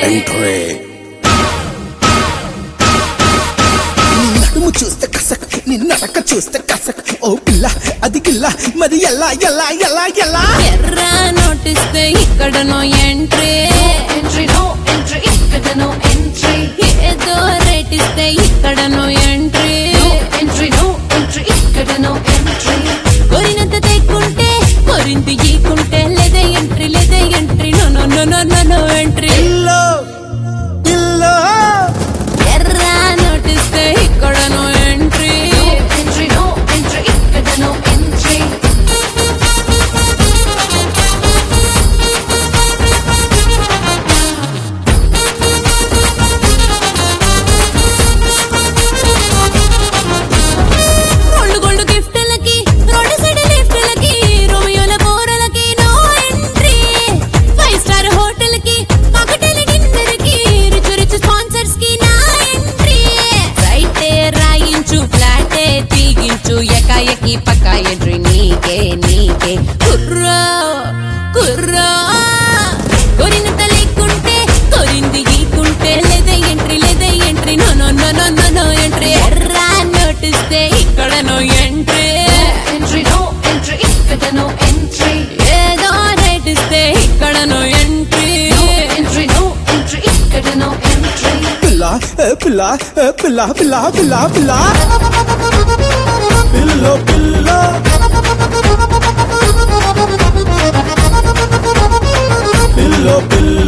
Entry నడుము చూస్తే కసక్ నిన్న నడక చూస్తే కసక్ ఓ పిల్ల అది గిల్ల మరి ఎలా ఎలా ఎలా ఎలా ఎర్ర నోటిస్తే ఇక్కడనో ఎంట్రీ Entry, no entry, ఇక్కడ no entry. ఏదో రేట్ ఇస్తే ఇక్కడనో entry No entry, no entry, ఇక్కడ no entry. కొరినంత తెక్కుంటే కొరింది ఈకుంటే లేదే ఎంట్రీ లేదే entry no no no no no no entry పిల్లో పిల్లో ఎర్ర నోటిస్తే ఇక్కడనో entry No entry, no entry, ఇక్కడ no entry. గోల్డ్ గోల్డ్ గిఫ్ట్లకి రోడ్ సైడ్ లిఫ్ట్లకి రోమియోల పోరలకి no entry five star hotel కి కాకటేల డిన్నర్ కి రిచ్ రిచ్ స్పాన్సర్స్ కి నా ఎంట్రీ రైటే రాయించు ఫ్లాటే తీగించు ఎకాయకి పక్క ఎంట్రీ నీకే నీకే కుర్రో కుర్రో కొరినంత లేకుంటే కొరింది గీకుంటే లేదా ఎంట్రీ లేదా entry no no no no no no entry ఎర్రా నోటిస్తే ఇక్కడ no entry Entry, no entry, ఇక్కడ no entry. ఏదో రేట్ ఇస్తే ఇక్కడ no entry No entry, no entry, ఇక్కడ no entry. పిల్ల ఏ పిల్ల ఏ పిల్ల పిల్ల పిల్ల పిల్ల పిల్లో పిల్ల పిల్లో పిల్ల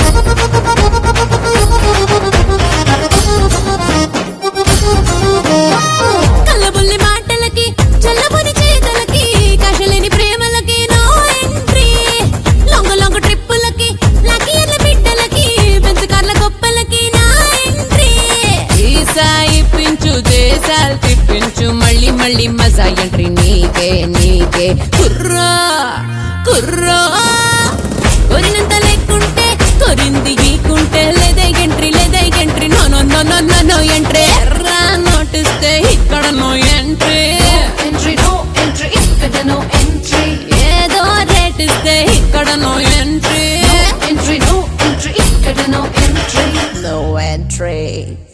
కళ్ళబుల్లి మాటలకి చల్లబుని చేతలకి కషలేని ప్రేమలకి నో ఎంట్రీ లొంగ లొంగ ట్రిప్పులకి లకియర్ల బిడ్డలకి బెంచకార్ల గొప్పలకి నా ఎంట్రీ ఈసా ఇప్పించు దేశాలు తిప్పించు మళ్ళీ మళ్ళీ మజా ఎంట్రీ నీకే నీకే కుర్రా కుర్రా కొరినంత లేకుంటే కొరింది గీకుంటే లేదా ఎంట్రీ లేదా entry no no no no no no entry ఎర్రా నోటిస్తే ఇక్కడ no entry Entry, no entry, ఇక్కడ no entry. ఏదో రేట్ ఇస్తే ఇక్కడ no entry Entry, no entry, ఇక్కడ no entry. No entry